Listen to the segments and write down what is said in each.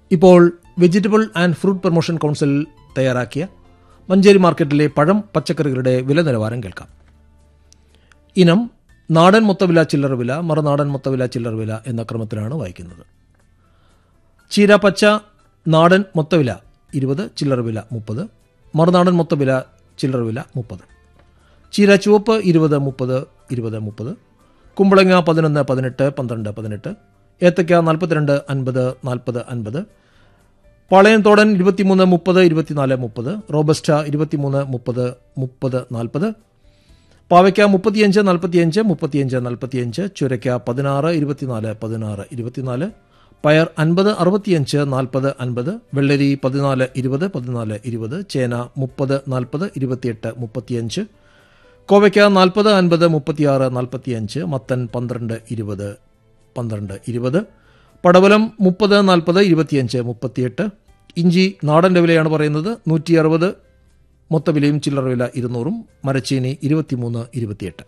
ഇപ്പോൾ vegetable and fruit promotion council തയ്യാറാക്കിയ മഞ്ചേരി മാർക്കറ്റിലെ പഴം പച്ചക്കറികളുടെ വില നിലവാരം കേൾക്കാം ഇനം നാടൻ മൊത്തവില ചില്ലറ വില മറുനാടൻ മൊത്തവില ചില്ലറ വില എന്ന ക്രമത്തിലാണ് വായിക്കുന്നത് ചീര പച്ച നാടൻ മൊത്തവില ഇരുപത് ചില്ലറ വില മുപ്പത് മറുനാടൻ മൊത്തവില ചില്ലറ വില മുപ്പത് ചീര ചുവപ്പ് ഇരുപത് മുപ്പത് ഇരുപത് മുപ്പത് കുമ്പളങ്ങ പതിനൊന്ന് പതിനെട്ട് പന്ത്രണ്ട് പതിനെട്ട് ഏത്തയ്ക്ക നാൽപ്പത്തിരണ്ട് അൻപത് നാൽപ്പത് അൻപത് പാളയംതോടൻ ഇരുപത്തിമൂന്ന് മുപ്പത് ഇരുപത്തിനാല് മുപ്പത് റോബസ്റ്റ ഇരുപത്തിമൂന്ന് മുപ്പത് മുപ്പത് നാൽപ്പത് പാവയ്ക്ക മുപ്പത്തിയഞ്ച് നാൽപ്പത്തിയഞ്ച് മുപ്പത്തിയഞ്ച് നാൽപ്പത്തിയഞ്ച് ചുരയ്ക്ക പതിനാറ് ഇരുപത്തിനാല് പതിനാറ് ഇരുപത്തിനാല് പയർ അൻപത് അറുപത്തിയഞ്ച് നാൽപ്പത് അൻപത് വെള്ളരി പതിനാല് ഇരുപത് പതിനാല് ഇരുപത് ചേന മുപ്പത് നാൽപ്പത് ഇരുപത്തിയെട്ട് മുപ്പത്തിയഞ്ച് കോവയ്ക്ക നാൽപ്പത് അൻപത് മുപ്പത്തിയാറ് നാൽപ്പത്തിയഞ്ച് മത്തൻ പന്ത്രണ്ട് ഇരുപത് പന്ത്രണ്ട് ഇരുപത് പടവലം മുപ്പത് നാൽപ്പത് ഇരുപത്തിയഞ്ച് മുപ്പത്തിയെട്ട് ഇഞ്ചി നാടൻ്റെ വിലയാണ് പറയുന്നത് നൂറ്റി അറുപത് മൊത്തവിലയും ചില്ലറ വില ഇരുന്നൂറും മരച്ചീനി ഇരുപത്തിമൂന്ന് ഇരുപത്തിയെട്ട്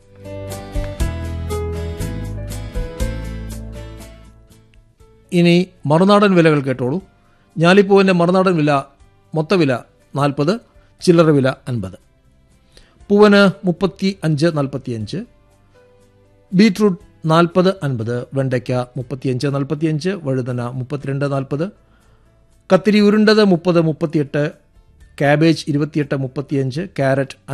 ഇനി മറുനാടൻ വിലകൾ കേട്ടോളൂ ഞാലിപ്പൂവിൻ്റെ മറുനാടൻ വില മൊത്തവില നാൽപ്പത് ചില്ലറ വില അൻപത് പൂവന് മുപ്പത്തി അഞ്ച് നാൽപ്പത്തിയഞ്ച് ബീട്രൂട്ട് നാൽപ്പത് അൻപത് വെണ്ടയ്ക്ക മുപ്പത്തിയഞ്ച് നാൽപ്പത്തിയഞ്ച് വഴുതന മുപ്പത്തിരണ്ട് നാൽപ്പത് കത്തിരി ഉരുണ്ടത് മുപ്പത് മുപ്പത്തിയെട്ട് ക്യാബേജ് ഇരുപത്തിയെട്ട് മുപ്പത്തിയഞ്ച് ക്യാരറ്റ്